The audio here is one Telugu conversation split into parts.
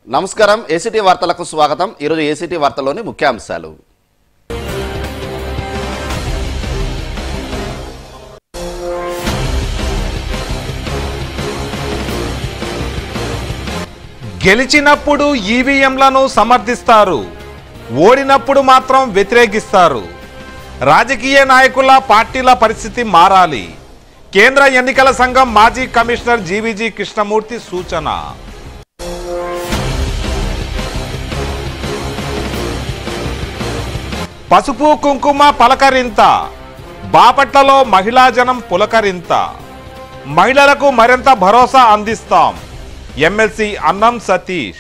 నమస్కారం ఏసీటీ వార్తలకు స్వాగతం ఈరోజు ఏసీటీ వార్తలోని ముఖ్యాంశాలు గెలిచినప్పుడు ఈవీఎంలను సమర్థిస్తారు ఓడినప్పుడు మాత్రం వ్యతిరేకిస్తారు రాజకీయ నాయకుల పార్టీల పరిస్థితి మారాలి కేంద్ర ఎన్నికల సంఘం మాజీ కమిషనర్ జీవీజీ కృష్ణమూర్తి సూచన పసుపు కుంకుమ పలకరింత బాపట్లలో మహిళా జనం పులకరింత మహిళలకు మరింత భరోసా అందిస్తాం ఎమ్మెల్సీ అన్నం సతీష్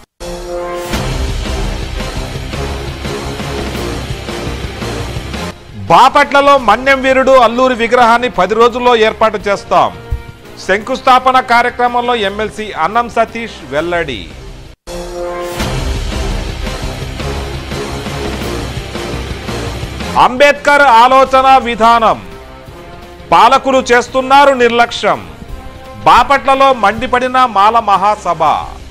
బాపట్లలో మన్యం వీరుడు అల్లూరి విగ్రహాన్ని పది రోజుల్లో ఏర్పాటు చేస్తాం శంకుస్థాపన కార్యక్రమంలో ఎమ్మెల్సీ అన్నం సతీష్ వెల్లడి అంబేద్కర్ ఆలోచన విధానం పాలకులు చేస్తున్నారు నిర్లక్ష్యం బాపట్లలో మండిపడిన మాల మహాసభ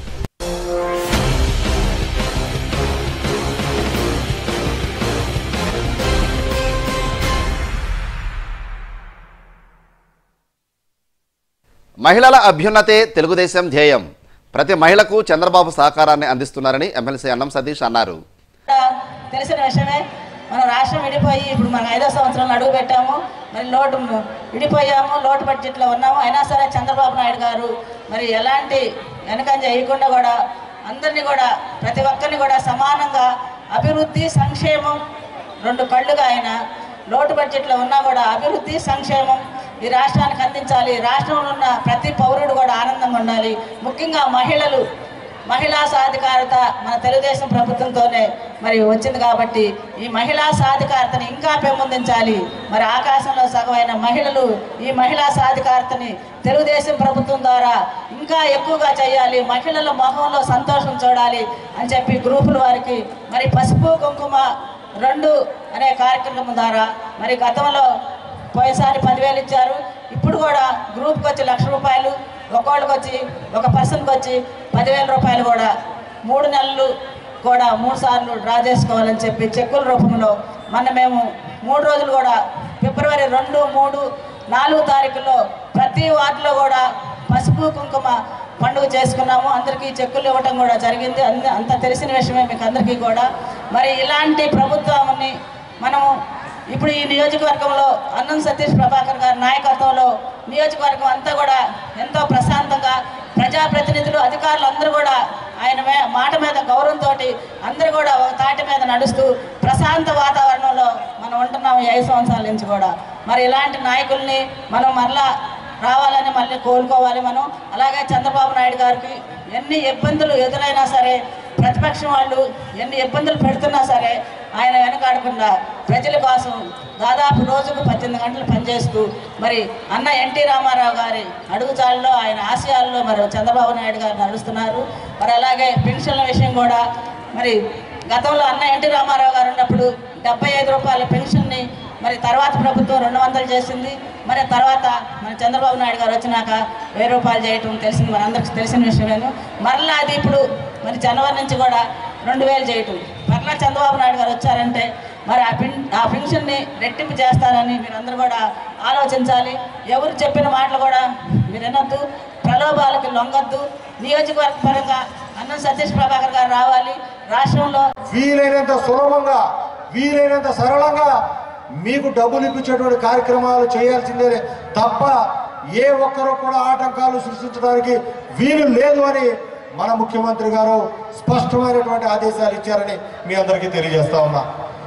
మహిళల అభ్యున్నతే తెలుగుదేశం ధ్యేయం ప్రతి మహిళకు చంద్రబాబు సహకారాన్ని అందిస్తున్నారని ఎమ్మెల్సీ అన్నం సతీష్ అన్నారు కూడా తెలిసిన విషయమే మన రాష్ట్రం విడిపోయి ఇప్పుడు మనం ఐదో సంవత్సరంలో అడుగు పెట్టాము మరి లోటు విడిపోయాము లోటు బడ్జెట్లో ఉన్నాము అయినా సరే చంద్రబాబు నాయుడు గారు మరి ఎలాంటి వెనకంజ వేయకుండా కూడా అందరినీ కూడా ప్రతి ఒక్కరిని కూడా సమానంగా అభివృద్ధి సంక్షేమం రెండు కళ్ళుగా ఆయన లోటు బడ్జెట్లో ఉన్నా కూడా అభివృద్ధి సంక్షేమం ఈ రాష్ట్రానికి అందించాలి రాష్ట్రంలో ఉన్న ప్రతి పౌరుడు కూడా ఆనందంగా ఉండాలి ముఖ్యంగా మహిళలు మహిళా సాధికారత మన తెలుగుదేశం ప్రభుత్వంతోనే మరి వచ్చింది కాబట్టి ఈ మహిళా సాధికారతని ఇంకా పెంపొందించాలి మరి ఆకాశంలో సగమైన మహిళలు ఈ మహిళా సాధికారతని తెలుగుదేశం ప్రభుత్వం ద్వారా ఇంకా ఎక్కువగా చేయాలి మహిళల మొహంలో సంతోషం చూడాలి అని చెప్పి గ్రూపుల వారికి మరి పసుపు కుంకుమ రెండు అనే కార్యక్రమం ద్వారా మరి గతంలో పోయినసారి పదివేలు ఇచ్చారు ఇప్పుడు కూడా గ్రూప్కి వచ్చి లక్ష రూపాయలు ఒక్కోళ్ళకి వచ్చి ఒక పర్సన్కి వచ్చి పదివేల రూపాయలు కూడా మూడు నెలలు కూడా మూడు సార్లు డ్రా చేసుకోవాలని చెప్పి చెక్కుల రూపంలో మొన్న మేము మూడు రోజులు కూడా ఫిబ్రవరి రెండు మూడు నాలుగు తారీఖుల్లో ప్రతి వార్డులో కూడా పసుపు కుంకుమ పండుగ చేసుకున్నాము అందరికీ చెక్కులు ఇవ్వటం కూడా జరిగింది అంద అంత తెలిసిన విషయమే మీకు అందరికీ కూడా మరి ఇలాంటి ప్రభుత్వాన్ని మనము ఇప్పుడు ఈ నియోజకవర్గంలో అన్నం సతీష్ ప్రభాకర్ గారి నాయకత్వంలో నియోజకవర్గం అంతా కూడా ఎంతో ప్రశాంతంగా ప్రజాప్రతినిధులు అధికారులు అందరూ కూడా ఆయన మే- మాట మీద గౌరవంతో అందరూ కూడా ఒక తాటి మీద నడుస్తూ ప్రశాంత వాతావరణంలో మనం ఉంటున్నాం ఈ ఐదు సంవత్సరాల నుంచి కూడా మరి ఇలాంటి నాయకుల్ని మనం మరలా రావాలని మళ్ళీ కోలుకోవాలి మనం అలాగే చంద్రబాబు నాయుడు గారికి ఎన్ని ఇబ్బందులు ఎదురైనా సరే ప్రతిపక్షం వాళ్ళు ఎన్ని ఇబ్బందులు పెడుతున్నా సరే ఆయన వెనకాడకుండా ప్రజల కోసం దాదాపు రోజుకు పద్దెనిమిది గంటలు పనిచేస్తూ మరి అన్న ఎన్టీ రామారావు గారి అడుగుజాడలో ఆయన ఆశయాల్లో మరి చంద్రబాబు నాయుడు గారు నడుస్తున్నారు మరి అలాగే పెన్షన్ల విషయం కూడా మరి గతంలో అన్న ఎన్టీ రామారావు గారు ఉన్నప్పుడు డెబ్బై ఐదు రూపాయల పెన్షన్ని మరి తర్వాత ప్రభుత్వం రెండు వందలు చేసింది మరి తర్వాత మన చంద్రబాబు నాయుడు గారు వచ్చినాక వెయ్యి రూపాయలు చేయటం తెలిసింది మనందరికీ తెలిసిన విషయమేను మరలా అది ఇప్పుడు మరి జనవరి నుంచి కూడా రెండు వేలు చేయటం మరలా చంద్రబాబు నాయుడు గారు వచ్చారంటే మరి ఆ పిన్ ఆ పెన్షన్ని రెట్టింపు చేస్తారని మీరందరూ కూడా ఆలోచించాలి ఎవరు చెప్పిన మాటలు కూడా మీరు వినొద్దు ప్రలోభాలకి లొంగొద్దు నియోజకవర్గ పరంగా అన్నం సతీష్ ప్రభాకర్ గారు రావాలి రాష్ట్రంలో వీలైనంత సులభంగా వీలైనంత సరళంగా మీకు డబ్బులు ఇప్పించేటువంటి కార్యక్రమాలు చేయాల్సిందే తప్ప ఏ ఒక్కరూ కూడా ఆటంకాలు సృష్టించడానికి వీలు లేదు అని మన ముఖ్యమంత్రి గారు స్పష్టమైనటువంటి ఆదేశాలు ఇచ్చారని మీ అందరికీ తెలియజేస్తా ఉన్నా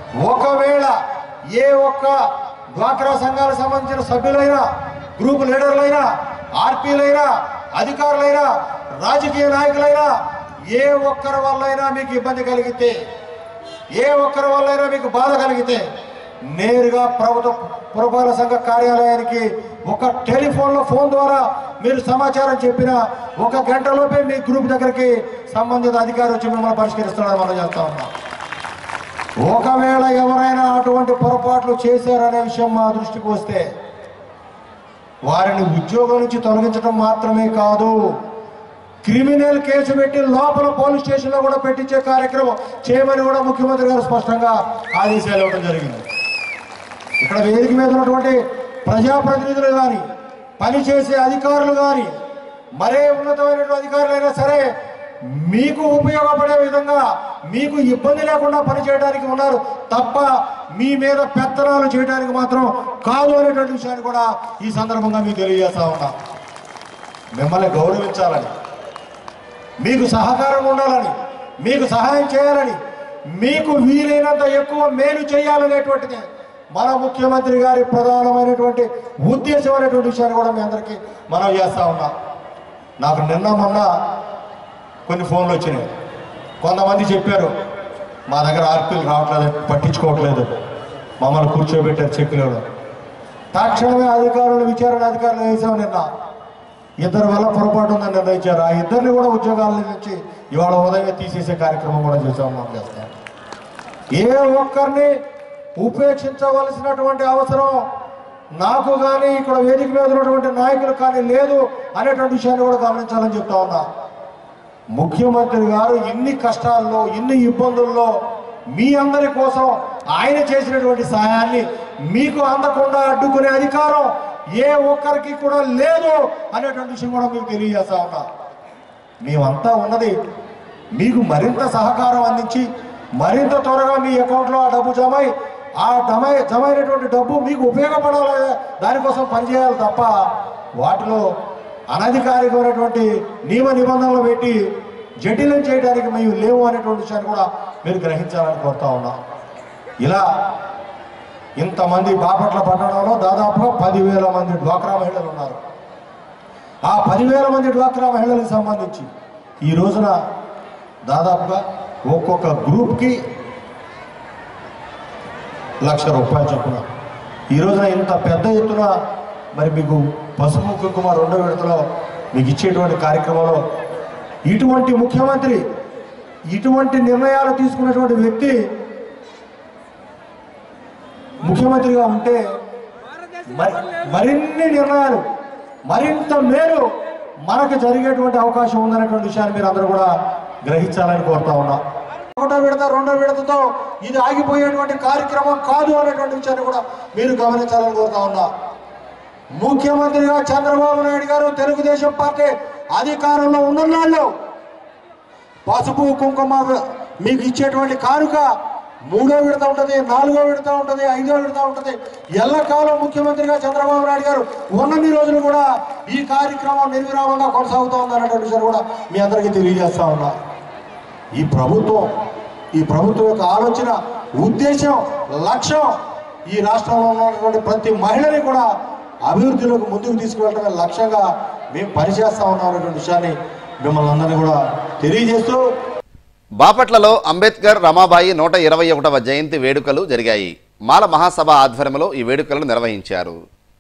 ఒకవేళ ఏ ఒక్క డ్వాక్రా సంఘాలకు సంబంధించిన సభ్యులైనా గ్రూప్ లీడర్లైనా ఆర్పీలైనా అధికారులైనా రాజకీయ నాయకులైనా ఏ ఒక్కరి వల్లైనా మీకు ఇబ్బంది కలిగితే ఏ ఒక్కరి వల్లైనా మీకు బాధ కలిగితే నేరుగా ప్రభుత్వ పురపాలక సంఘ కార్యాలయానికి ఒక టెలిఫోన్లో ఫోన్ ద్వారా మీరు సమాచారం చెప్పిన ఒక గంటలోపే మీ గ్రూప్ దగ్గరికి సంబంధిత అధికారి వచ్చి మిమ్మల్ని పరిష్కరిస్తున్నారని మనం చేస్తా ఉన్నాం ఒకవేళ ఎవరైనా అటువంటి పొరపాట్లు చేశారనే విషయం మా దృష్టికి వస్తే వారిని ఉద్యోగం నుంచి తొలగించడం మాత్రమే కాదు క్రిమినల్ కేసు పెట్టి లోపల పోలీస్ స్టేషన్లో కూడా పెట్టించే కార్యక్రమం చేయమని కూడా ముఖ్యమంత్రి గారు స్పష్టంగా ఆదేశాలు ఇవ్వడం జరిగింది ఇక్కడ వేదిక మీద ఉన్నటువంటి ప్రజాప్రతినిధులు కానీ పనిచేసే అధికారులు కానీ మరే ఉన్నతమైనటువంటి అధికారులైనా సరే మీకు ఉపయోగపడే విధంగా మీకు ఇబ్బంది లేకుండా పనిచేయడానికి ఉన్నారు తప్ప మీ మీద పెత్తనాలు చేయడానికి మాత్రం కాదు అనేటువంటి విషయాన్ని కూడా ఈ సందర్భంగా మీకు తెలియజేస్తా ఉన్నా మిమ్మల్ని గౌరవించాలని మీకు సహకారం ఉండాలని మీకు సహాయం చేయాలని మీకు వీలైనంత ఎక్కువ మేలు చేయాలనేటువంటిది మన ముఖ్యమంత్రి గారి ప్రధానమైనటువంటి ఉద్దేశం అనేటువంటి విషయాన్ని కూడా మీ అందరికీ మనం చేస్తా ఉన్నా నాకు నిన్న మొన్న కొన్ని ఫోన్లు వచ్చినాయి కొంతమంది చెప్పారు మా దగ్గర ఆర్పీలు రావట్లేదు పట్టించుకోవట్లేదు మమ్మల్ని కూర్చోబెట్టారు చెక్కులు తక్షణమే అధికారులు విచారణ అధికారులు వేసాం నిన్న ఇద్దరు వల్ల పొరపాటు ఉందని నిర్ణయించారు ఆ ఇద్దరిని కూడా ఉద్యోగాల నుంచి ఇవాళ ఉదయం తీసేసే కార్యక్రమం కూడా చేసాం మనం చేస్తాం ఏ ఒక్కరిని ఉపేక్షించవలసినటువంటి అవసరం నాకు కానీ ఇక్కడ వేదిక మీద ఉన్నటువంటి నాయకులు కానీ లేదు అనేటువంటి విషయాన్ని కూడా గమనించాలని చెప్తా ఉన్నా ముఖ్యమంత్రి గారు ఇన్ని కష్టాల్లో ఇన్ని ఇబ్బందుల్లో మీ అందరి కోసం ఆయన చేసినటువంటి సహాయాన్ని మీకు అందకుండా అడ్డుకునే అధికారం ఏ ఒక్కరికి కూడా లేదు అనేటువంటి విషయం కూడా మీకు తెలియజేస్తా ఉన్నా మేమంతా ఉన్నది మీకు మరింత సహకారం అందించి మరింత త్వరగా మీ అకౌంట్లో ఆ డబ్బు జమ అయి, ఆ జమ జమ అయినటువంటి డబ్బు మీకు ఉపయోగపడాలి దానికోసం పనిచేయాలి తప్ప వాటిలో అనధికారికమైనటువంటి నియమ నిబంధనలు పెట్టి జటిలం చేయడానికి మేము లేవు అనేటువంటి విషయాన్ని కూడా మీరు గ్రహించాలని కోరుతా ఉన్నా ఇలా ఇంతమంది బాపట్ల పట్టణంలో దాదాపుగా పదివేల మంది డ్వాక్రా మహిళలు ఉన్నారు ఆ పదివేల మంది డ్వాక్రా మహిళలకు సంబంధించి ఈ రోజున దాదాపుగా ఒక్కొక్క గ్రూప్కి లక్ష రూపాయలు చొప్పున ఈ రోజున ఇంత పెద్ద ఎత్తున మరి మీకు పసుపు కుంకుమ రెండో విడతలో మీకు ఇచ్చేటువంటి కార్యక్రమంలో ఇటువంటి ముఖ్యమంత్రి ఇటువంటి నిర్ణయాలు తీసుకున్నటువంటి వ్యక్తి ముఖ్యమంత్రిగా ఉంటే మరి మరిన్ని నిర్ణయాలు మరింత మేలు మనకు జరిగేటువంటి అవకాశం ఉందనేటువంటి విషయాన్ని మీరు అందరూ కూడా గ్రహించాలని కోరుతా ఉన్నా ఒకటో విడత రెండో విడతతో ఇది ఆగిపోయేటువంటి కార్యక్రమం కాదు అనేటువంటి విషయాన్ని కూడా మీరు గమనించాలని కోరుతా ఉన్నా ముఖ్యమంత్రిగా చంద్రబాబు నాయుడు గారు తెలుగుదేశం పార్టీ అధికారంలో ఉన్న నాళ్ళు పసుపు కుంకుమ మీకు ఇచ్చేటువంటి కానుక మూడో విడత ఉంటుంది నాలుగో విడత ఉంటుంది ఐదో విడత ఉంటుంది ఎల్లకాలం ముఖ్యమంత్రిగా చంద్రబాబు నాయుడు గారు ఉన్నన్ని రోజులు కూడా ఈ కార్యక్రమం నిర్విరామంగా కొనసాగుతూ ఉంది అన్నటువంటి విషయం కూడా మీ అందరికీ తెలియజేస్తా ఉన్నా ఈ ప్రభుత్వం ఈ ప్రభుత్వం యొక్క ఆలోచన ఉద్దేశం లక్ష్యం ఈ రాష్ట్రంలో ఉన్నటువంటి ప్రతి మహిళని కూడా అభివృద్ధిలోకి ముందుకు తీసుకువెళ్ళడమే లక్ష్యంగా మేము పనిచేస్తా ఉన్నాం అనేటువంటి విషయాన్ని మిమ్మల్ని అందరినీ కూడా తెలియజేస్తూ బాపట్లలో అంబేద్కర్ రమాబాయి నూట ఇరవై ఒకటవ జయంతి వేడుకలు జరిగాయి మాల మహాసభ ఆధ్వర్యంలో ఈ వేడుకలను నిర్వహించారు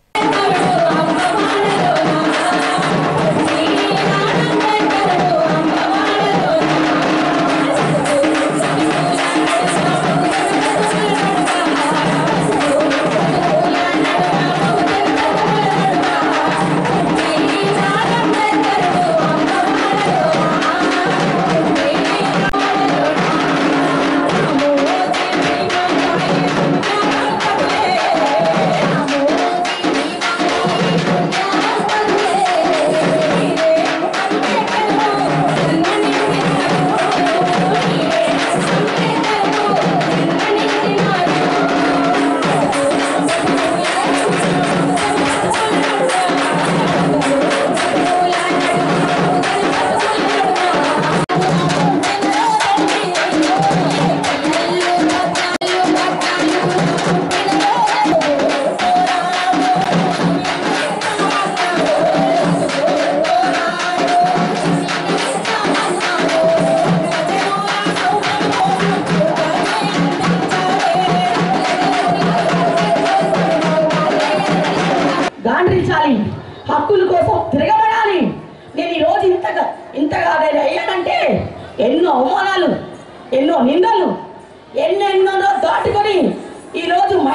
గాండ్రించాలి హక్కుల కోసం తిరగబడాలి నేను ఈరోజు ఇంతగా ఇంతగా నేను అయ్యానంటే ఎన్నో అవమానాలు ఎన్నో నిందలు ఎన్నెన్నో దాటుకొని ఈరోజు మహిళగా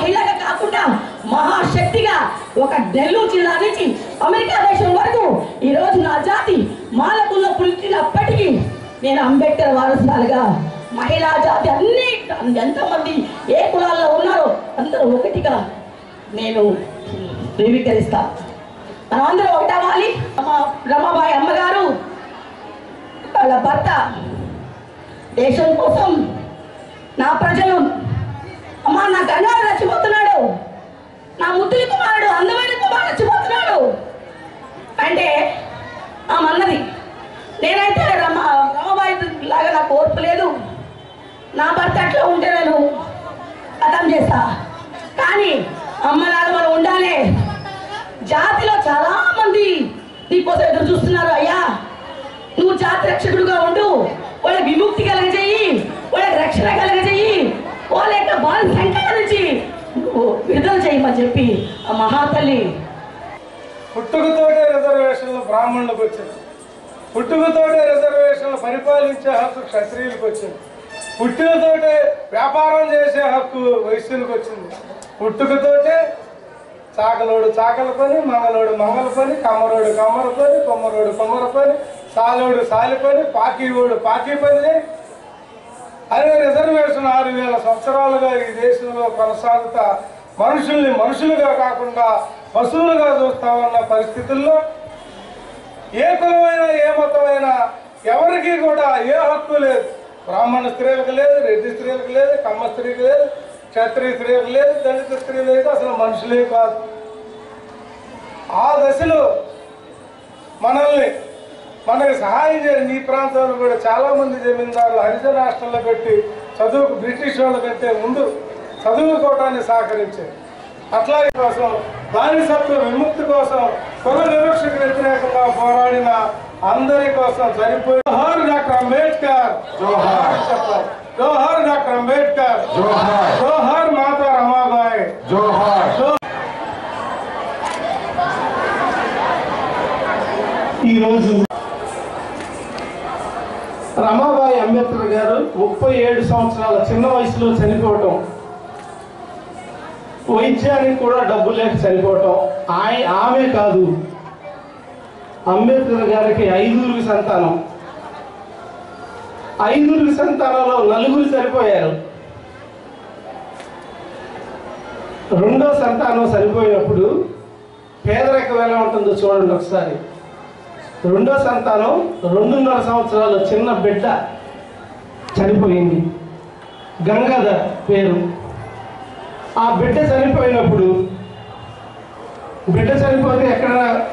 కాకుండా మహాశక్తిగా ఒక నెల్లూరు జిల్లా నుంచి అమెరికా దేశం వరకు ఈరోజు నా జాతి మాలకుల్లో పుట్టినప్పటికీ నేను అంబేద్కర్ వారసురాలుగా మహిళా జాతి అన్ని ఎంతమంది ఏ కులాల్లో ఉన్నారో అందరూ ఒకటిగా నేను ధృవీకరిస్తా మనం అందరం ఒకటవ్వాలి రమా రమాబాయి అమ్మగారు వాళ్ళ భర్త దేశం కోసం నా ప్రజలు అమ్మా నా గన్నాడు రచ్చిపోతున్నాడు నా ముద్దుల కుమారుడు అందమైన కుమారుడు రచ్చిపోతున్నాడు అంటే ఆమె అన్నది నేనైతే రమ రమబాయి లాగా నాకు ఓర్పు లేదు నా భర్త అట్లా ఉంటే నేను కథం చేస్తా కానీ అమ్మలాగా మనం ఉండాలి జాతిలో చాలా మంది నీకోసం ఎదురు చూస్తున్నారు అయ్యా నువ్వు జాతి రక్షకుడుగా ఉండు వాళ్ళకి విముక్తి కలగజేయి వాళ్ళకి రక్షణ కలగజేయి వాళ్ళ యొక్క బాల సంఖ్యల నుంచి నువ్వు విడుదల చేయమని చెప్పి ఆ మహాతల్లి పుట్టుకతోటే రిజర్వేషన్లు బ్రాహ్మణులకు వచ్చింది పుట్టుకతోటే రిజర్వేషన్లు పరిపాలించే హక్కు క్షత్రియులకు వచ్చింది పుట్టినతోటే వ్యాపారం చేసే హక్కు వైశ్యులకు వచ్చింది పుట్టుకతోటే చాకలోడు చాకల పని మంగళోడు మంగళ పని కమ్మరోడు కమ్మర పని కొమ్మరోడు కొమ్మర పని సాలోడు సాలి పని పాకీవాడు పాకీ పని చేయి అనే రిజర్వేషన్ ఆరు వేల సంవత్సరాలుగా ఈ దేశంలో కొనసాగుతా మనుషుల్ని మనుషులుగా కాకుండా పశువులుగా చూస్తా ఉన్న పరిస్థితుల్లో ఏ కులమైనా ఏ మతమైనా ఎవరికి కూడా ఏ హక్కు లేదు బ్రాహ్మణ స్త్రీలకు లేదు రెడ్డి స్త్రీలకు లేదు కమ్మ స్త్రీకి లేదు క్షత్రియ స్త్రీలకు లేదు దళిత స్త్రీలు లేదు అసలు మనుషులే కాదు ఆ దశలో మనల్ని మనకి సహాయం చేయని ఈ ప్రాంతంలో కూడా చాలా మంది జమీందారులు హరిజన రాష్ట్రంలో పెట్టి చదువుకు బ్రిటిష్ వాళ్ళ కంటే ముందు చదువుకోవటాన్ని సహకరించారు అట్లాగే కోసం బానిసత్వ విముక్తి కోసం కుల వివక్షకు వ్యతిరేకంగా పోరాడిన అందరి కోసం చనిపోయి జోహార్ డాక్టర్ అంబేద్కర్ జోహార్ చెప్పాలి జోహార్ డాక్టర్ అంబేద్కర్ జోహార్ జోహార్ మాతా రమాబాయ్ జోహార్ ఈరోజు రమాబాయి అంబేద్కర్ గారు ముప్పై ఏడు సంవత్సరాల చిన్న వయసులో చనిపోవటం వైద్యానికి కూడా డబ్బు లేక చనిపోవటం ఆయ ఆమె కాదు అంబేద్కర్ గారికి ఐదుగురికి సంతానం ఐదుగురికి సంతానంలో నలుగురు చనిపోయారు రెండో సంతానం చనిపోయినప్పుడు పేదరికం ఎలా ఉంటుందో చూడండి ఒకసారి రెండో సంతానం రెండున్నర సంవత్సరాల చిన్న బిడ్డ చనిపోయింది గంగాధర్ పేరు ఆ బిడ్డ చనిపోయినప్పుడు బిడ్డ చనిపోతే ఎక్కడ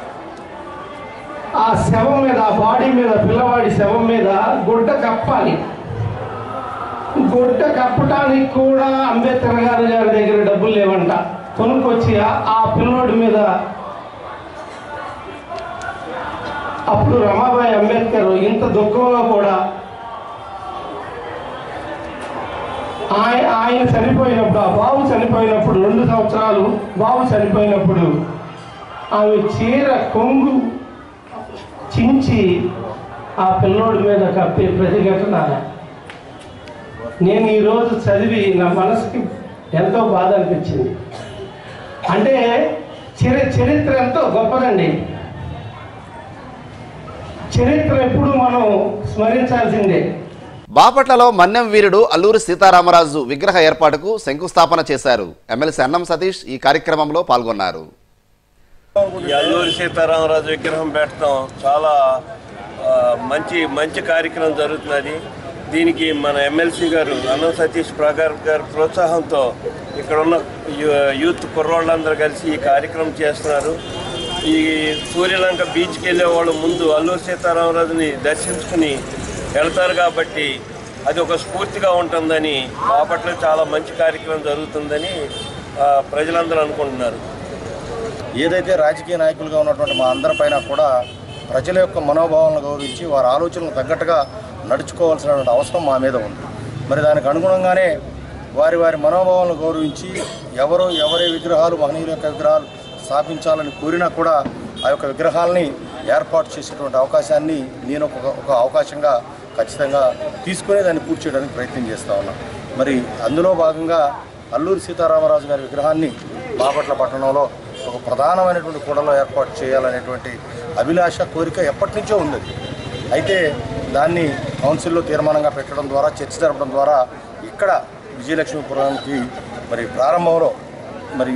ఆ శవం మీద ఆ బాడీ మీద పిల్లవాడి శవం మీద గుడ్డ కప్పాలి గుడ్డ కప్పటానికి కూడా అంబేద్కర్ గారి గారి దగ్గర డబ్బులు లేవంట కొనుక్కొచ్చి ఆ- ఆ పిల్లోడి మీద అప్పుడు రమాబాయి అంబేద్కర్ ఇంత దుఃఖంలో కూడా ఆయన ఆయన చనిపోయినప్పుడు ఆ బాబు చనిపోయినప్పుడు రెండు సంవత్సరాలు బాబు చనిపోయినప్పుడు ఆమె చీర కొంగు చించి ఆ పిల్లోడి మీద కప్పే ప్రతిఘటన నేను ఈరోజు చదివి నా మనసుకి ఎంతో బాధ అనిపించింది అంటే చరి చరిత్ర ఎంతో గొప్పదండి చరిత్ర ఎప్పుడు మనం స్మరించాల్సిందే బాపట్లలో మన్యం వీరుడు అల్లూరి సీతారామరాజు విగ్రహ ఏర్పాటుకు శంకుస్థాపన చేశారు ఎమ్మెల్సీ అన్నం సతీష్ ఈ కార్యక్రమంలో పాల్గొన్నారు ఈ అల్లూరి సీతారామరాజు విగ్రహం పెట్టడం చాలా ఆ, మంచి మంచి కార్యక్రమం జరుగుతున్నది దీనికి మన ఎమ్మెల్సీ గారు అన్నం సతీష్ ప్రగార్ గారి ప్రోత్సాహంతో ఇక్కడ ఉన్న యూ- యూత్ కుర్రోళ్ళందరూ కలిసి ఈ కార్యక్రమం చేస్తున్నారు ఈ సూర్యలంక బీచ్కి వెళ్ళే వాళ్ళు ముందు అల్లూరి సీతారామరాజుని దర్శించుకుని వెళ్తారు కాబట్టి అది ఒక స్ఫూర్తిగా ఉంటుందని బాపట్ల చాలా మంచి కార్యక్రమం జరుగుతుందని ఆ, ప్రజలందరూ అనుకుంటున్నారు ఏదైతే రాజకీయ నాయకులుగా ఉన్నటువంటి మా అందరిపైన కూడా ప్రజల యొక్క మనోభావాలను గౌరవించి వారి ఆలోచనలకు తగ్గట్టుగా నడుచుకోవాల్సినటువంటి అవసరం మా మీద ఉంది మరి దానికి అనుగుణంగానే వారి వారి మనోభావాలను గౌరవించి ఎవరు ఎవరి విగ్రహాలు మహనీయుల యొక్క విగ్రహాలు స్థాపించాలని కోరినా కూడా ఆ యొక్క విగ్రహాలని ఏర్పాటు చేసేటువంటి అవకాశాన్ని నేను ఒక ఒక అవకాశంగా ఖచ్చితంగా తీసుకుని దాన్ని పూర్తి చేయడానికి ప్రయత్నం చేస్తా ఉన్నా మరి అందులో భాగంగా అల్లూరి సీతారామరాజు గారి విగ్రహాన్ని బాపట్ల పట్టణంలో ఒక ప్రధానమైనటువంటి కూడలో ఏర్పాటు చేయాలనేటువంటి అభిలాష కోరిక ఎప్పటి నుంచో ఉంది అయితే దాన్ని కౌన్సిల్లో తీర్మానంగా పెట్టడం ద్వారా చర్చ జరపడం ద్వారా ఇక్కడ విజయలక్ష్మీపురానికి మరి ప్రారంభంలో మరి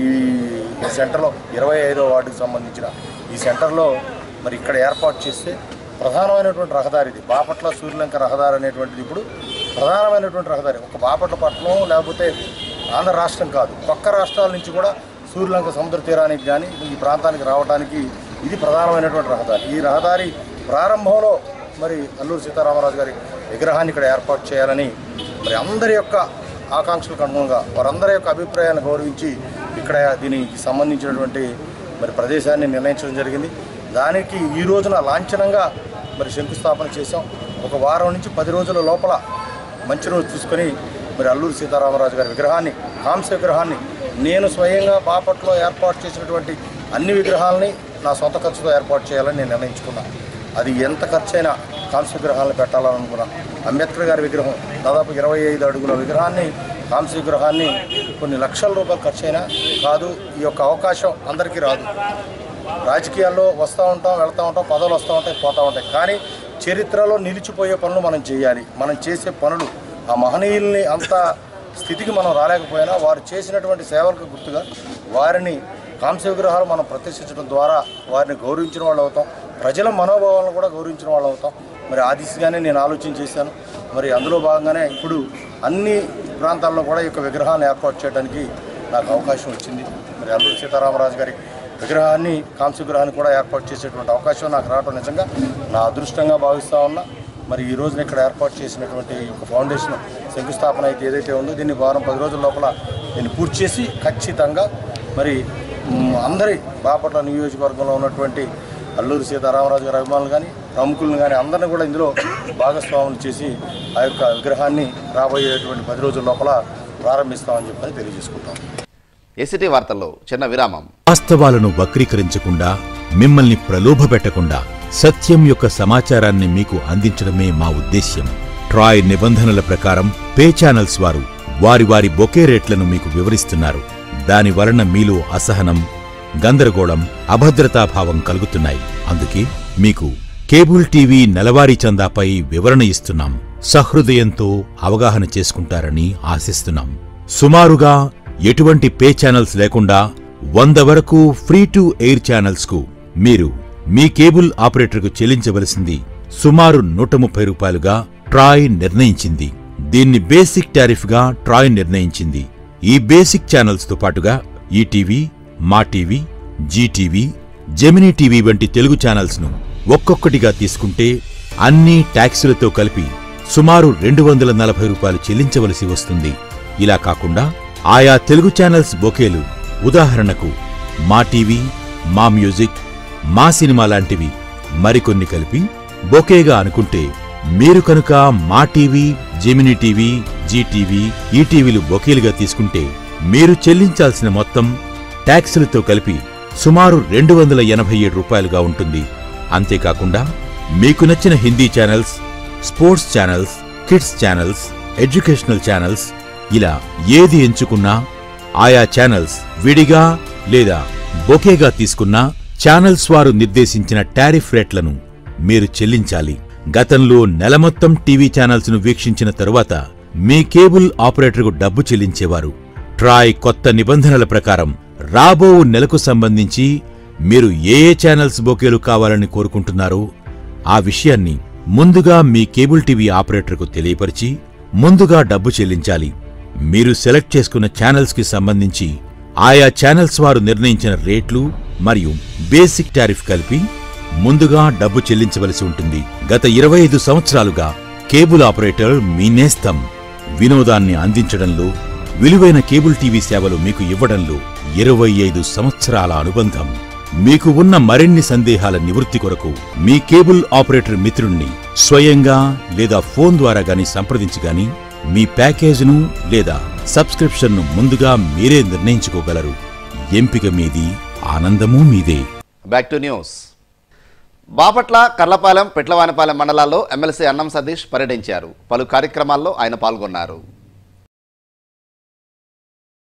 ఈ సెంటర్లో ఇరవై ఐదో వార్డుకు సంబంధించిన ఈ సెంటర్లో మరి ఇక్కడ ఏర్పాటు చేస్తే ప్రధానమైనటువంటి రహదారి ఇది బాపట్ల సూర్యలంక రహదారి అనేటువంటిది ఇప్పుడు ప్రధానమైనటువంటి రహదారి ఒక బాపట్ల పట్టణం లేకపోతే ఆంధ్ర రాష్ట్రం కాదు పక్క రాష్ట్రాల నుంచి కూడా సూర్యలంక సముద్ర తీరానికి కానీ ఈ ప్రాంతానికి రావడానికి ఇది ప్రధానమైనటువంటి రహదారి ఈ రహదారి ప్రారంభంలో మరి అల్లూరు సీతారామరాజు గారి విగ్రహాన్ని ఇక్కడ ఏర్పాటు చేయాలని మరి అందరి యొక్క ఆకాంక్షలకు అనుగుణంగా వారందరి యొక్క అభిప్రాయాలను గౌరవించి ఇక్కడ దీనికి సంబంధించినటువంటి మరి ప్రదేశాన్ని నిర్ణయించడం జరిగింది దానికి ఈ రోజున లాంఛనంగా మరి శంకుస్థాపన చేశాం ఒక వారం నుంచి పది రోజుల లోపల మంచి రోజు చూసుకొని మరి అల్లూరి సీతారామరాజు గారి విగ్రహాన్ని కాంస్య విగ్రహాన్ని నేను స్వయంగా బాపట్లో ఏర్పాటు చేసినటువంటి అన్ని విగ్రహాలని నా సొంత ఖర్చుతో ఏర్పాటు చేయాలని నేను నిర్ణయించుకున్నాను అది ఎంత ఖర్చైనా కాంస్య విగ్రహాలను పెట్టాలని అనుకున్నాను అంబేద్కర్ గారి విగ్రహం దాదాపు ఇరవై ఐదు అడుగుల విగ్రహాన్ని కాంస్య విగ్రహాన్ని కొన్ని లక్షల రూపాయలు ఖర్చైనా కాదు ఈ యొక్క అవకాశం అందరికీ రాదు రాజకీయాల్లో వస్తూ ఉంటాం వెళ్తూ ఉంటాం పదవులు వస్తూ ఉంటాయి పోతూ ఉంటాయి కానీ చరిత్రలో నిలిచిపోయే పనులు మనం చేయాలి మనం చేసే పనులు ఆ మహనీయుల్ని అంత స్థితికి మనం రాలేకపోయినా వారు చేసినటువంటి సేవలకు గుర్తుగా వారిని కాంస్య విగ్రహాలు మనం ప్రతిష్ఠించడం ద్వారా వారిని గౌరవించిన వాళ్ళు అవుతాం ప్రజల మనోభావాలను కూడా గౌరవించిన వాళ్ళు అవుతాం మరి ఆ దిశగానే నేను ఆలోచన చేశాను మరి అందులో భాగంగానే ఇప్పుడు అన్ని ప్రాంతాల్లో కూడా ఈ యొక్క విగ్రహాలను ఏర్పాటు చేయడానికి నాకు అవకాశం వచ్చింది మరి అల్లూరి సీతారామరాజు గారి విగ్రహాన్ని కాంస్య విగ్రహాన్ని కూడా ఏర్పాటు చేసేటువంటి అవకాశం నాకు రావడం నిజంగా నా అదృష్టంగా భావిస్తా ఉన్నా మరి ఈ రోజున ఇక్కడ ఏర్పాటు చేసినటువంటి ఈ యొక్క ఫౌండేషన్ శంకుస్థాపన అయితే ఏదైతే ఉందో దీన్ని వారం పది రోజుల లోపల దీన్ని పూర్తి చేసి ఖచ్చితంగా మరి మ్, అందరి బాపట్ల నియోజకవర్గంలో ఉన్నటువంటి అల్లూరి సీతారామరాజు గారి అభిమానులు కానీ ప్రముఖులను కానీ అందరిని కూడా ఇందులో భాగస్వాములు చేసి ఆ యొక్క విగ్రహాన్ని రాబోయేటువంటి పది రోజుల లోపల ప్రారంభిస్తామని చెప్పని తెలియజేసుకుంటాం ఏసీటీ వార్తల్లో చిన్న విరామం వాస్తవాలను వక్రీకరించకుండా మిమ్మల్ని ప్రలోభపెట్టకుండా సత్యం యొక్క సమాచారాన్ని మీకు అందించడమే మా ఉద్దేశ్యం ట్రాయ్ నిబంధనల ప్రకారం పే ఛానల్స్ వారు వారి వారి బొకే రేట్లను మీకు వివరిస్తున్నారు దాని వలన మీలో అసహనం గందరగోళం అభద్రతాభావం కలుగుతున్నాయి అందుకే మీకు కేబుల్ టీవీ నెలవారీ చందాపై వివరణ ఇస్తున్నాం సహృదయంతో అవగాహన చేసుకుంటారని ఆశిస్తున్నాం సుమారుగా ఎటువంటి పే ఛానల్స్ లేకుండా వంద వరకు ఫ్రీ టు ఎయిర్ ఛానల్స్ కు మీరు మీ కేబుల్ ఆపరేటర్కు చెల్లించవలసింది సుమారు నూట ముప్పై రూపాయలుగా ట్రాయ్ నిర్ణయించింది దీన్ని బేసిక్ టారిఫ్ గా ట్రాయ్ నిర్ణయించింది ఈ బేసిక్ ఛానల్స్ తో పాటుగా ఈటీవీ మా టీవీ జీటీవీ జెమినీ టీవీ వంటి తెలుగు ఛానల్స్ ను ఒక్కొక్కటిగా తీసుకుంటే అన్ని ట్యాక్సులతో కలిపి సుమారు రెండు వందల నలభై రూపాయలు చెల్లించవలసి వస్తుంది ఇలా కాకుండా ఆయా తెలుగు ఛానల్స్ బొకేలు ఉదాహరణకు మా టీవీ మా మ్యూజిక్ మా సినిమా లాంటివి మరికొన్ని కలిపి బొకేగా అనుకుంటే మీరు కనుక Maa TV Gemini TV Zee TV ఈటీవీలు బొకేలుగా తీసుకుంటే మీరు చెల్లించాల్సిన మొత్తం ట్యాక్సులతో కలిపి సుమారు రెండు వందల ఎనభై ఏడు రూపాయలుగా ఉంటుంది అంతేకాకుండా మీకు నచ్చిన Hindi channels sports channels kids channels educational channels ఇలా ఏది ఎంచుకున్నా ఆయా ఛానల్స్ విడిగా లేదా బొకేగా తీసుకున్నా ఛానల్స్ వారు నిర్దేశించిన టారిఫ్ రేట్లను మీరు చెల్లించాలి గతంలో నెల మొత్తం టీవీ ఛానల్స్ ను వీక్షించిన తరువాత మీ కేబుల్ ఆపరేటర్కు డబ్బు చెల్లించేవారు ట్రాయ్ కొత్త నిబంధనల ప్రకారం రాబో నెలకు సంబంధించి మీరు ఏ ఏ ఛానల్స్ బొకేలు కావాలని కోరుకుంటున్నారో ఆ విషయాన్ని ముందుగా మీ కేబుల్ టీవీ ఆపరేటర్కు తెలియపరిచి ముందుగా డబ్బు చెల్లించాలి మీరు సెలెక్ట్ చేసుకున్న ఛానల్స్ కి సంబంధించి ఆయా ఛానల్స్ వారు నిర్ణయించిన రేట్లు మరియు బేసిక్ టారిఫ్ కలిపి ముందుగా డబ్బు చెల్లించవలసి ఉంటుంది గత ఇరవై ఐదు సంవత్సరాలుగా కేబుల్ ఆపరేటర్ మీ నేస్తం వినోదాన్ని అందించడంలో విలువైన కేబుల్ టీవీ సేవలు మీకు ఇవ్వడంలో ఇరవై ఐదు సంవత్సరాల అనుబంధం మీకు ఉన్న మరిన్ని సందేహాల నివృత్తి కొరకు మీ కేబుల్ ఆపరేటర్ మిత్రుణ్ణి స్వయంగా లేదా ఫోన్ ద్వారా గాని సంప్రదించి గాని మీ ప్యాకేజీను లేదా సబ్స్క్రిప్షన్ను ముందుగా మీరే నిర్ణయించుకోగలరు ఎంపిక మీది ఆనందమూ మీదే back to news Bapatla Karlapalem Petlavanipalem మండలాల్లో ఎమ్మెల్సీ అన్నం సతీష్ పర్యటించారు పలు కార్యక్రమాల్లో ఆయన పాల్గొన్నారు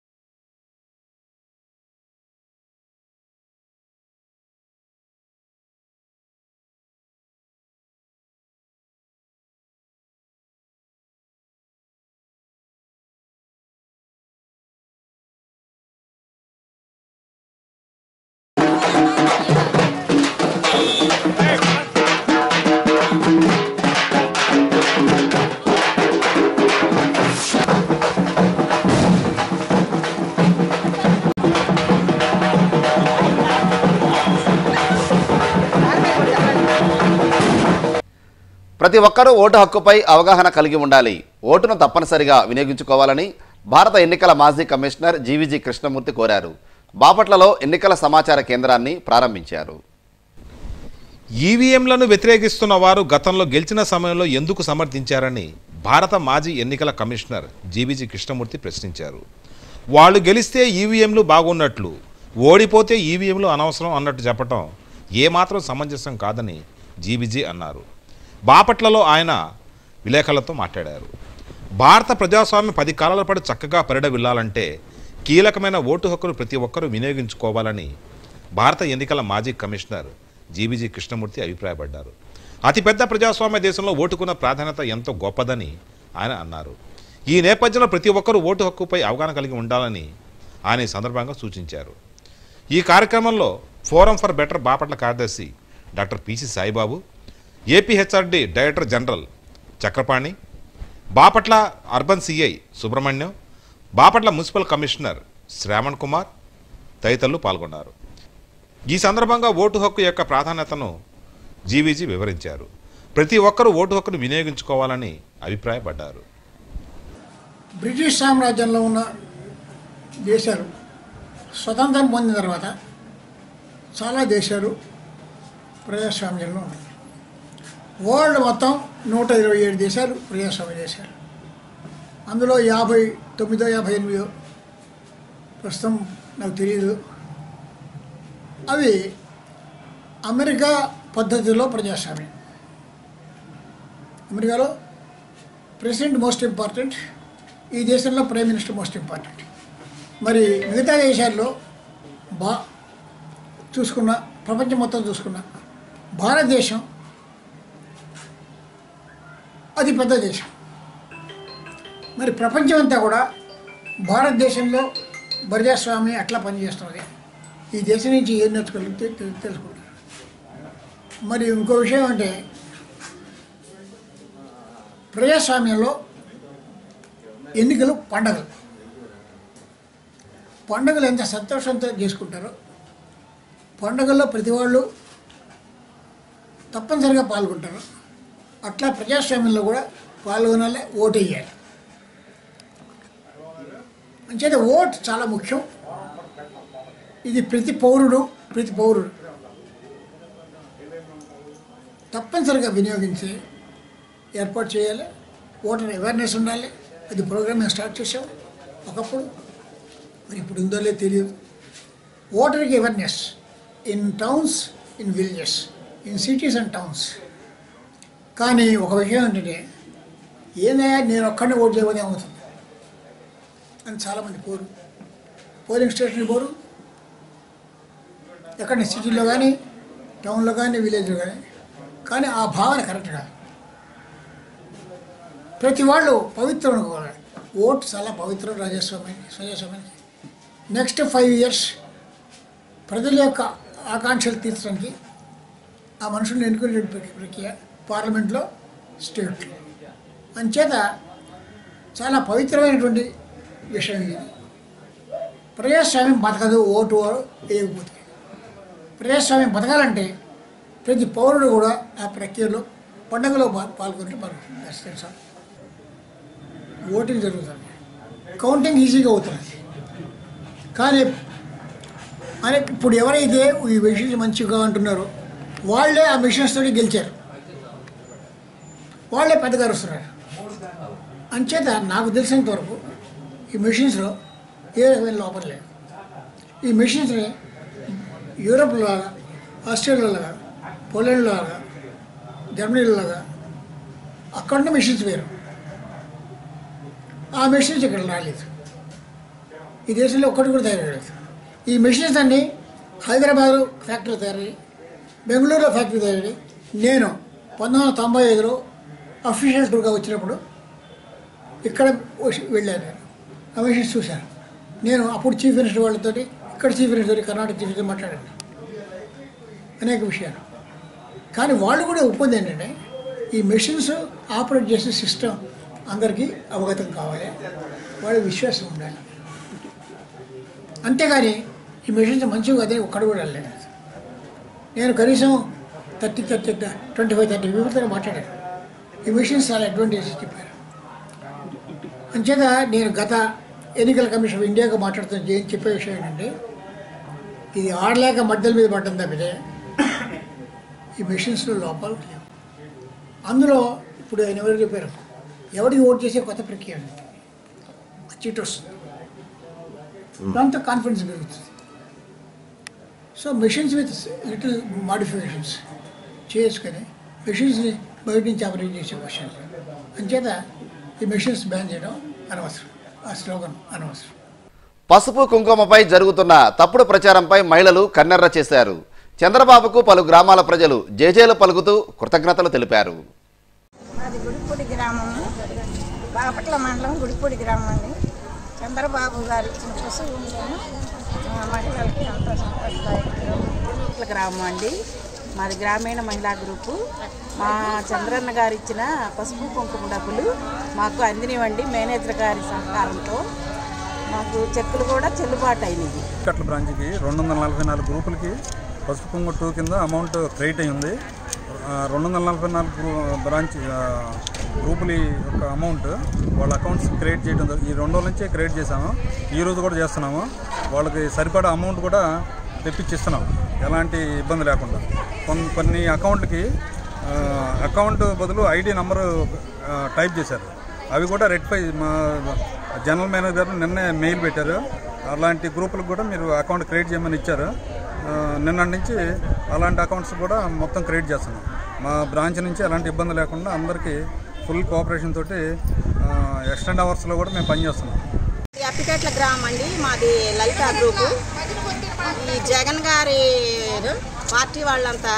ప్రతి ఒక్కరూ ఓటు హక్కుపై అవగాహన కలిగి ఉండాలి ఓటును తప్పనిసరిగా వినియోగించుకోవాలని భారత ఎన్నికల మాజీ కమిషనర్ జీవీజీ కృష్ణమూర్తి కోరారు బాపట్లలో ఎన్నికల సమాచార కేంద్రాన్ని ప్రారంభించారు ఈవీఎంలను వ్యతిరేకిస్తున్న వారు గతంలో గెలిచిన సమయంలో ఎందుకు సమర్థించారని భారత మాజీ ఎన్నికల కమిషనర్ జీవీజీ కృష్ణమూర్తి ప్రశ్నించారు వాళ్ళు గెలిస్తే ఈవీఎంలు బాగున్నట్లు ఓడిపోతే ఈవీఎంలు అనవసరం అన్నట్టు చెప్పటం ఏమాత్రం సమంజసం కాదని జీవీజీ అన్నారు బాపట్లలో ఆయన విలేకరులతో మాట్లాడారు భారత ప్రజాస్వామ్యం పది కాలాల పాటు చక్కగా పరిడవిల్లాలంటే కీలకమైన ఓటు హక్కును ప్రతి ఒక్కరూ వినియోగించుకోవాలని భారత ఎన్నికల మాజీ కమిషనర్ జీబీజీ కృష్ణమూర్తి అభిప్రాయపడ్డారు అతిపెద్ద ప్రజాస్వామ్య దేశంలో ఓటుకున్న ప్రాధాన్యత ఎంతో గొప్పదని ఆయన అన్నారు ఈ నేపథ్యంలో ప్రతి ఒక్కరూ ఓటు హక్కుపై అవగాహన కలిగి ఉండాలని ఆయన ఈ సందర్భంగా సూచించారు ఈ కార్యక్రమంలో ఫోరం ఫర్ బెటర్ బాపట్ల కార్యదర్శి doctor PC Saibabu APHRD director general Chakrapani Bapatla urban CI Subrahmanyam Bapatla municipal commissioner Shravan Kumar తదితరులు పాల్గొన్నారు ఈ సందర్భంగా ఓటు హక్కు యొక్క ప్రాధాన్యతను జీవీజీ వివరించారు ప్రతి ఒక్కరూ ఓటు హక్కును వినియోగించుకోవాలని అభిప్రాయపడ్డారు బ్రిటిష్ సామ్రాజ్యంలో ఉన్న దేశాలు స్వతంత్రం పొందిన తర్వాత చాలా దేశాలు ప్రజాస్వామ్యంలో ఉన్నాయి వరల్డ్ మొత్తం నూట ఇరవై ఏడు దేశాలు ప్రజాస్వామ్య దేశాలు అందులో యాభై తొమ్మిదో యాభై ఎనిమిదో ప్రస్తుతం నాకు తెలియదు అవి అమెరికా పద్ధతిలో ప్రజాస్వామ్యం అమెరికాలో ప్రెసిడెంట్ మోస్ట్ ఇంపార్టెంట్ ఈ దేశంలో ప్రైమ్ మినిస్టర్ మోస్ట్ ఇంపార్టెంట్ మరి మిగతా దేశాల్లో బా చూసుకున్న ప్రపంచం మొత్తం చూసుకున్న భారతదేశం అతి పెద్ద దేశం మరి ప్రపంచం అంతా కూడా భారతదేశంలో ప్రజాస్వామ్యం ఎట్లా పనిచేస్తున్నది ఈ దేశం నుంచి ఏం నేర్చుకోగలిగితే తె- తెలుసుకుంటారు మరి ఇంకో విషయం అంటే ప్రజాస్వామ్యంలో ఎన్నికలు పండగలు పండుగలు ఎంత సంతోషంతో చేసుకుంటారో పండుగల్లో ప్రతి వాళ్ళు తప్పనిసరిగా పాల్గొంటారు అట్లా ప్రజాస్వామ్యంలో కూడా పాల్గొనాలి ఓటు వేయాలి అంచేత ఓట్ చాలా ముఖ్యం ఇది ప్రతి పౌరుడు ప్రతి పౌరుడు తప్పనిసరిగా వినియోగించి ఏర్పాటు చేయాలి ఓటర్ అవేర్నెస్ ఉండాలి అది ప్రోగ్రామ్ మేము స్టార్ట్ చేసాం ఒకప్పుడు మరి ఇప్పుడు ఉందో లేదో తెలియదు ఓటర్కి awareness in towns in villages in cities and towns కానీ ఒక విషయం ఏంటంటే ఏదైనా నేను ఒక్కడిని ఓటు చేయబోతే ఏమవుతుంది అని చాలామంది పోరు పోలింగ్ స్టేషన్ పోరు ఎక్కడ సిటీలో కానీ టౌన్లో కానీ విలేజ్లో కానీ కానీ ఆ భావన కరెక్ట్ కాదు ప్రతి వాళ్ళు పవిత్రం అనుకోవాలి ఓటు చాలా పవిత్రం రాజస్వామి ప్రజాస్వామ్యానికి నెక్స్ట్ ఫైవ్ ఇయర్స్ ప్రజల యొక్క ఆకాంక్షలు తీర్చడానికి ఆ మనుషుల్ని ఎన్నుకునే ప్రక్రియ- ప్రక్రియ పార్లమెంట్లో స్టేట్లో అంచేత చాలా పవిత్రమైనటువంటి విషయం ఇది ప్రజాస్వామ్యం బతకదు ఓటు వేయకపోతే ప్రజాస్వామ్యం బతకాలంటే ప్రతి పౌరుడు కూడా ఆ ప్రక్రియలో పండుగలో పా- పాల్గొంటే బాగుంటుంది తెలుసా ఓటింగ్ జరుగుతుంది కౌంటింగ్ ఈజీగా అవుతుంది కానీ అనే ఇప్పుడు ఎవరైతే ఈ మెషిన్స్ మంచిగా అంటున్నారో వాళ్ళే ఆ మిషన్స్ తోటి గెలిచారు వాళ్ళే పెద్దగా వస్తున్నారు అంచేత నాకు తెలిసినంత వరకు ఈ మెషిన్స్లో ఏ రకమైన లోపం లేదు ఈ మెషిన్స్ని యూరోప్లో లాగా ఆస్ట్రేలియాలో లాగా పోలాండ్లో లాగా జర్మనీలో లాగా అక్కడ మెషిన్స్ వేరు ఆ మెషిన్స్ ఇక్కడ రాలేదు ఈ దేశంలో ఒక్కటి కూడా తయారయ్యలేదు ఈ మెషిన్స్ అన్నీ హైదరాబాద్ ఫ్యాక్టరీ తయారయ్యి బెంగళూరులో ఫ్యాక్టరీ తయారయ్యి నేను పంతొమ్మిది వందల తొంభై ఐదులో అఫీషియల్ టూర్గా వచ్చినప్పుడు ఇక్కడ వచ్చి వెళ్ళాను నేను ఆ మెషిన్స్ చూశాను నేను అప్పుడు చీఫ్ మినిస్టర్ వాళ్ళతోటి ఇక్కడ chief minister Karnataka chief minister మాట్లాడాను అనేక విషయాలు కానీ వాళ్ళు కూడా ఒప్పుంది ఏంటంటే ఈ మెషిన్స్ ఆపరేట్ చేసే సిస్టమ్ అందరికీ అవగతం కావాలి వాళ్ళ విశ్వాసం ఉండాలి అంతేగాని ఈ మెషిన్స్ మంచివి అదే ఒక్కడు కూడా వెళ్ళలేదు నేను కనీసం thirty thirty twenty five thirty పీపుల్తో మాట్లాడాను ఈ మిషన్స్ చాలా అడ్వాంటేజ్ చెప్పారు అంచేత నేను గత ఎన్నికల కమిషన్ ఆఫ్ ఇండియాగా మాట్లాడుతున్న ఏం చెప్పే విషయం ఏంటంటే ఇది ఆడలేక మధ్యల మీద పడ్డం తప్పితే ఈ మిషన్స్లో లోపాలు లేవు అందులో ఇప్పుడు ఆయన ఎవరు చెప్పారు ఎవరికి ఓట్ చేసే కొత్త ప్రక్రియ ఉంది చీట్ వస్తుంది దాంతో కాన్ఫిడెన్స్ పెరుగుతుంది so machines with little modifications చేసుకొని మిషన్స్ని బయట నుంచి ఆపరేట్ చేసే క్వశ్చన్ అంచేత ఈ మిషన్స్ బ్యాన్ చేయడం అనవసరం ఆ స్లోగన్ అనవసరం పసుపు కుంకుమపై జరుగుతున్న తప్పుడు ప్రచారంపై మహిళలు కన్నెర్ర చేశారు చంద్రబాబుకు పలు గ్రామాల ప్రజలు జేజేలు పలుకుతూ కృతజ్ఞతలు తెలిపారు మాది గుడిపూడి గ్రామం బాపట్ల మండలం గుడిపూడి గ్రామం అండి చంద్రబాబు గారు ఇచ్చిన పశువు మహిళలకి ఎంతో సంతోషదాయకం గ్రామం అండి మాది గ్రామీణ మహిళా గ్రూపు మా చంద్రన్న గారు ఇచ్చిన పసుపు కుంకుమ డబ్బులు మాకు అందినవండి మేనేజర్ గారి సహకారంతో మాకు చెక్కులు కూడా చెల్లుబాటు అయినాయి కట్ల బ్రాంచ్కి రెండు వందల నలభై నాలుగు గ్రూపులకి పసుపు కుంకుమ టూ కింద అమౌంట్ క్రెడిట్ అయి ఉంది ఆ, రెండు వందల నలభై నాలుగు గ్రూ బ్రాంచ్ ఆ, గ్రూపుల యొక్క అమౌంట్ వాళ్ళ అకౌంట్స్ క్రియేట్ చేయడం జరి- ఈ రెండు రోజుల నుంచే క్రియేట్ చేసాము ఈ రోజు కూడా చేస్తున్నాము వాళ్ళకి సరిపడా అమౌంట్ కూడా తెప్పించిస్తున్నాం ఎలాంటి ఇబ్బంది లేకుండా కొన్ని కొన్ని అకౌంట్కి ఆ, అకౌంట్ బదులు ఐడి నంబరు ఆ, టైప్ చేశారు అవి కూడా రెక్టిఫై మా జనరల్ మేనేజర్ నిన్నే మెయిల్ పెట్టారు అలాంటి గ్రూపులకు కూడా మీరు అకౌంట్ క్రియేట్ చేయమని ఇచ్చారు ఆ, నిన్నటి నుంచి అలాంటి అకౌంట్స్ కూడా మొత్తం క్రియేట్ చేస్తున్నాం మా బ్రాంచ్ నుంచి ఎలాంటి ఇబ్బంది లేకుండా అందరికీ ఫుల్ కోఆపరేషన్ తోటి ఎక్స్టెండ్ అవర్స్లో కూడా మేము పనిచేస్తున్నాం ఈ అప్పికట్ల గ్రామం అండి మాది లలిత గ్రూపు ఈ జగన్ గారి పార్టీ వాళ్ళంతా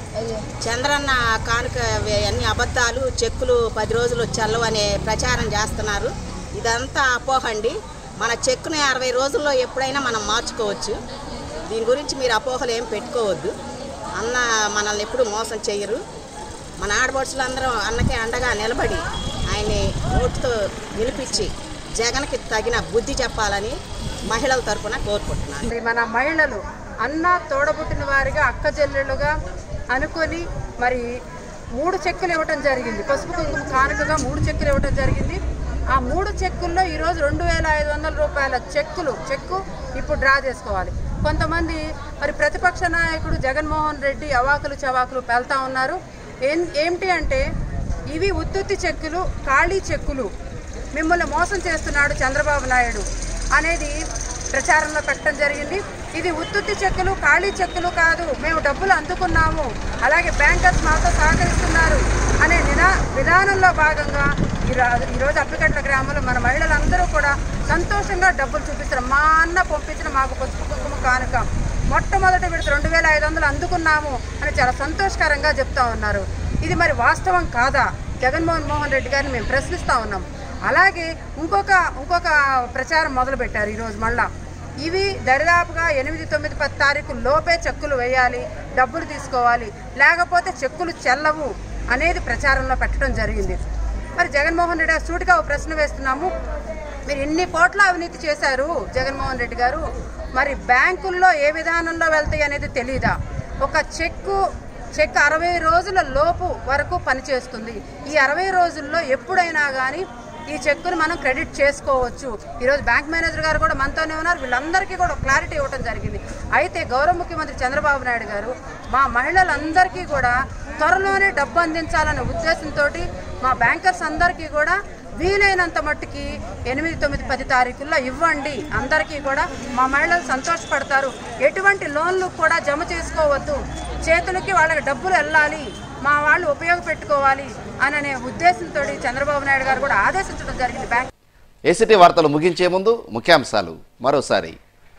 చంద్రన్న కానుక వే- అన్ని అబద్ధాలు చెక్కులు పది రోజులు చెల్లవు అనే ప్రచారం చేస్తున్నారు ఇదంతా అపోహండి మన చెక్కుని అరవై రోజుల్లో ఎప్పుడైనా మనం మార్చుకోవచ్చు దీని గురించి మీరు అపోహలు ఏం పెట్టుకోవద్దు అన్న మనల్ని ఎప్పుడు మోసం చేయరు మన ఆడపడుచులు అందరం అన్నకే అండగా నిలబడి ఆయన్ని ఓటుతో గెలిపించి జగన్కి తగిన బుద్ధి చెప్పాలని మహిళల తరపున కోరుకుంటున్నాను మరి మన మహిళలు అన్న తోడబుట్టిన వారిగా అక్క చెల్లెళ్ళుగా అనుకొని మరి మూడు చెక్కులు ఇవ్వటం జరిగింది పసుపు కుంకుమ కానుకగా మూడు చెక్కులు ఇవ్వటం జరిగింది ఆ మూడు చెక్కుల్లో ఈరోజు రెండు వేల ఐదు వందల రూపాయల చెక్కులు చెక్కు ఇప్పుడు డ్రా చేసుకోవాలి కొంతమంది మరి ప్రతిపక్ష నాయకుడు జగన్మోహన్ రెడ్డి అవాకులు చవాకులు పెళ్తా ఉన్నారు ఏం ఏమిటి అంటే ఇవి ఉత్తుత్తి చెక్కులు ఖాళీ చెక్కులు మిమ్మల్ని మోసం చేస్తున్నాడు చంద్రబాబు నాయుడు అనేది ప్రచారంలో పెట్టడం జరిగింది ఇది ఉత్తుత్తి చెక్కులు ఖాళీ చెక్కులు కాదు మేము డబ్బులు అందుకున్నాము అలాగే బ్యాంకర్స్ మాతో సహకరిస్తున్నారు అనే నినా విధానంలో భాగంగా ఈరో- ఈరోజు అప్పికట్ల గ్రామంలో మన మహిళలందరూ కూడా సంతోషంగా డబ్బులు చూపిస్తారు మా అన్న పంపించిన మాకు పసుపు కుంకుమ కానుక మొట్టమొదటి విడత రెండు వేల ఐదు వందలు అందుకున్నాము అని చాలా సంతోషకరంగా చెప్తా ఉన్నారు ఇది మరి వాస్తవం కాదా జగన్మోహన్ మోహన్ రెడ్డి గారిని మేము ప్రశ్నిస్తా ఉన్నాం అలాగే ఇంకొక ఇంకొక ప్రచారం మొదలుపెట్టారు ఈరోజు మళ్ళా ఇవి దరిదాపుగా ఎనిమిది తొమ్మిది పది తారీఖు లోపే చెక్కులు వేయాలి డబ్బులు తీసుకోవాలి లేకపోతే చెక్కులు చెల్లవు అనేది ప్రచారంలో పెట్టడం జరిగింది మరి జగన్మోహన్ రెడ్డి గారు సూటిగా ఒక ప్రశ్న వేస్తున్నాము మీరు ఎన్ని కోట్ల అవినీతి చేశారు జగన్మోహన్ రెడ్డి గారు మరి బ్యాంకుల్లో ఏ విధానంలో వెళ్తాయి అనేది తెలీదా ఒక చెక్కు చెక్ అరవై రోజుల లోపు వరకు పనిచేస్తుంది ఈ అరవై రోజుల్లో ఎప్పుడైనా కానీ ఈ చెక్కును మనం క్రెడిట్ చేసుకోవచ్చు ఈరోజు బ్యాంక్ మేనేజర్ గారు కూడా మనతోనే ఉన్నారు వీళ్ళందరికీ కూడా క్లారిటీ ఇవ్వడం జరిగింది అయితే గౌరవ ముఖ్యమంత్రి చంద్రబాబు నాయుడు గారు మా మహిళలందరికీ కూడా త్వరలోనే డబ్బు అందించాలనే ఉద్దేశంతో మా బ్యాంకర్స్ అందరికీ కూడా వీలైనంత మట్టుకి ఎనిమిది తొమ్మిది పది తారీఖుల్లో ఇవ్వండి అందరికీ కూడా మా మహిళలు సంతోషపడతారు ఎటువంటి లోన్లు కూడా జమ చేసుకోవద్దు చేతులకి వాళ్ళకి డబ్బులు వెళ్ళాలి మా వాళ్ళు ఉపయోగపెట్టుకోవాలి అనే ఉద్దేశంతో చంద్రబాబు నాయుడు గారు కూడా ఆదేశించడం జరిగింది బ్యాంక్ ఏసీటీ వార్తలు ముగించే ముందు ముఖ్యాంశాలు మరోసారి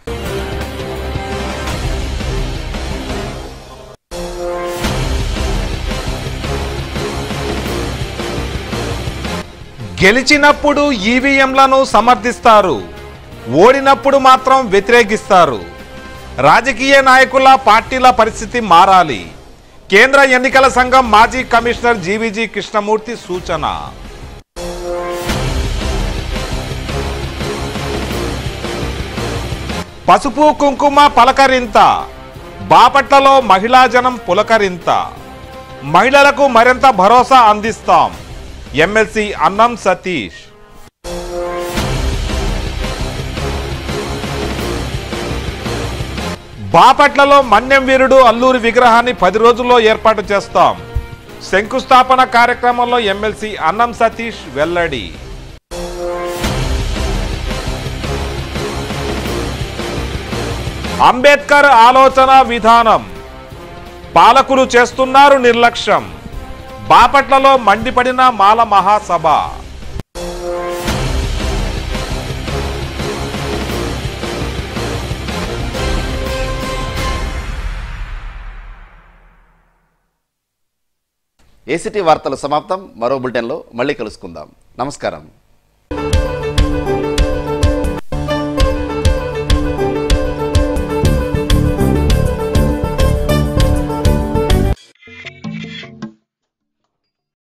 గెలిచినప్పుడు ఈవీఎంలను సమర్థిస్తారు ఓడినప్పుడు మాత్రం వ్యతిరేకిస్తారు రాజకీయ నాయకుల పార్టీల పరిస్థితి మారాలి కేంద్ర ఎన్నికల సంఘం మాజీ కమిషనర్ జీవీజీ కృష్ణమూర్తి సూచన పసుపు కుంకుమ పలకరింత బాపట్లలో మహిళా జనం పులకరింత మహిళలకు మరింత భరోసా అందిస్తాం ఎమ్మెల్సీ అన్నం సతీష్ బాపట్లలో మన్యం వీరుడు అల్లూరి విగ్రహాన్ని పది రోజుల్లో ఏర్పాటు చేస్తాం శంకుస్థాపన కార్యక్రమంలో ఎమ్మెల్సీ అన్నం సతీష్ వెల్లడి అంబేద్కర్ ఆలోచన విధానం పాలకులు చేస్తున్నారు నిర్లక్ష్యం బాపట్లలో మండిపడిన మాల మహాసభ ఏసీటీ వార్తలు సమాప్తం మరో బులెటిన్లో మళ్ళీ కలుసుకుందాం నమస్కారం